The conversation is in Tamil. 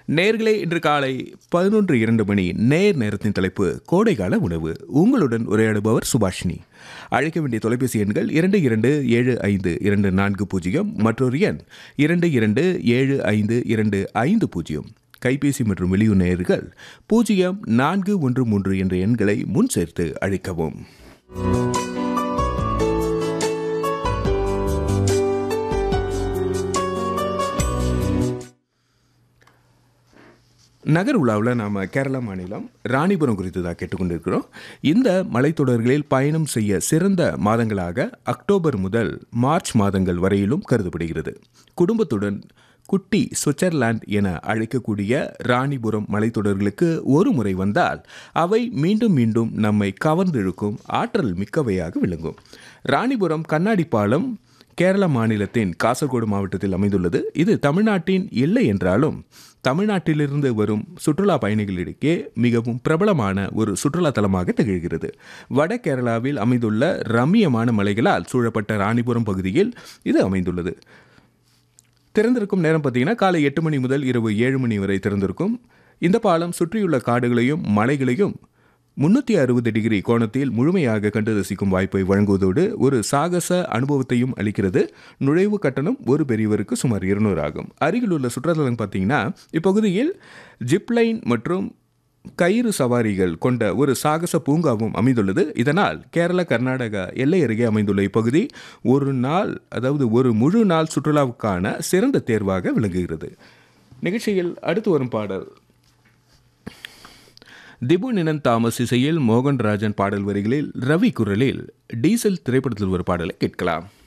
நேர்களே இன்று காலை பதினொன்று இரண்டு மணி நேர் நேரத்தின் தலைப்பு கோடைகால உணவு உங்களுடன் உரையாடுபவர் சுபாஷினி அழைக்க வேண்டிய தொலைபேசி எண்கள் இரண்டு இரண்டு ஏழு ஐந்து இரண்டு நான்கு பூஜ்ஜியம் மற்றொரு எண் இரண்டு இரண்டு ஏழு ஐந்து இரண்டு ஐந்து பூஜ்ஜியம் கைபேசி மற்றும் வெளியூர் நேயர்கள் பூஜ்ஜியம் நான்கு ஒன்று மூன்று என்ற எண்களை முன் சேர்த்து அழைக்கவும் நகர் உலாவில் நாம் கேரளா மாநிலம் ராணிபுரம் குறித்து தான் கேட்டுக்கொண்டிருக்கிறோம் இந்த மலைத்தொடர்களில் பயணம் செய்ய சிறந்த மாதங்களாக அக்டோபர் முதல் மார்ச் மாதங்கள் வரையிலும் கருதப்படுகிறது குடும்பத்துடன் குட்டி சுவிட்சர்லாந்து என அழைக்கக்கூடிய ராணிபுரம் மலைத்தொடர்களுக்கு ஒரு முறை வந்தால் அவை மீண்டும் மீண்டும் நம்மை கவர்ந்திழுக்கும் ஆற்றல் மிக்கவையாக விளங்கும் ராணிபுரம் கண்ணாடி பாலம் கேரள மாநிலத்தின் காசர்கோடு மாவட்டத்தில் அமைந்துள்ளது இது தமிழ்நாட்டின் எல்லை என்றாலும் தமிழ்நாட்டிலிருந்து வரும் சுற்றுலா பயணிகளிடையே மிகவும் பிரபலமான ஒரு சுற்றுலா தலமாக திகழ்கிறது வட கேரளாவில் அமைந்துள்ள ரம்மியமான மலைகளால் சூழப்பட்ட ராணிபுரம் பகுதியில் இது அமைந்துள்ளது திறந்திருக்கும் நேரம் பார்த்தீங்கன்னா காலை எட்டு மணி முதல் இரவு ஏழு மணி வரை திறந்திருக்கும் இந்த பாலம் சுற்றியுள்ள காடுகளையும் மலைகளையும் முன்னூற்றி அறுபது டிகிரி கோணத்தில் முழுமையாக கண்டு ரசிக்கும் வாய்ப்பை வழங்குவதோடு ஒரு சாகச அனுபவத்தையும் அளிக்கிறது நுழைவு கட்டணம் ஒரு பெரியவருக்கு சுமார் இருநூறு ஆகும் அருகில் உள்ள சுற்றுலாத்தலம் பார்த்தீங்கன்னா இப்பகுதியில் ஜிப்லைன் மற்றும் கயிறு சவாரிகள் கொண்ட ஒரு சாகச பூங்காவும் அமைந்துள்ளது இதனால் கேரள கர்நாடகா எல்லை அருகே அமைந்துள்ள இப்பகுதி ஒரு நாள் அதாவது ஒரு முழு நாள் சுற்றுலாவுக்கான சிறந்த தேர்வாக விளங்குகிறது நிகழ்ச்சியில் அடுத்து வரும் பாடல் திபு நினன் தாமஸ் இசையில் மோகன் ராஜன் பாடல் வரிகளில் ரவி குரலில் டீசல் திரைப்படத்தில் ஒரு பாடலை கேட்கலாம்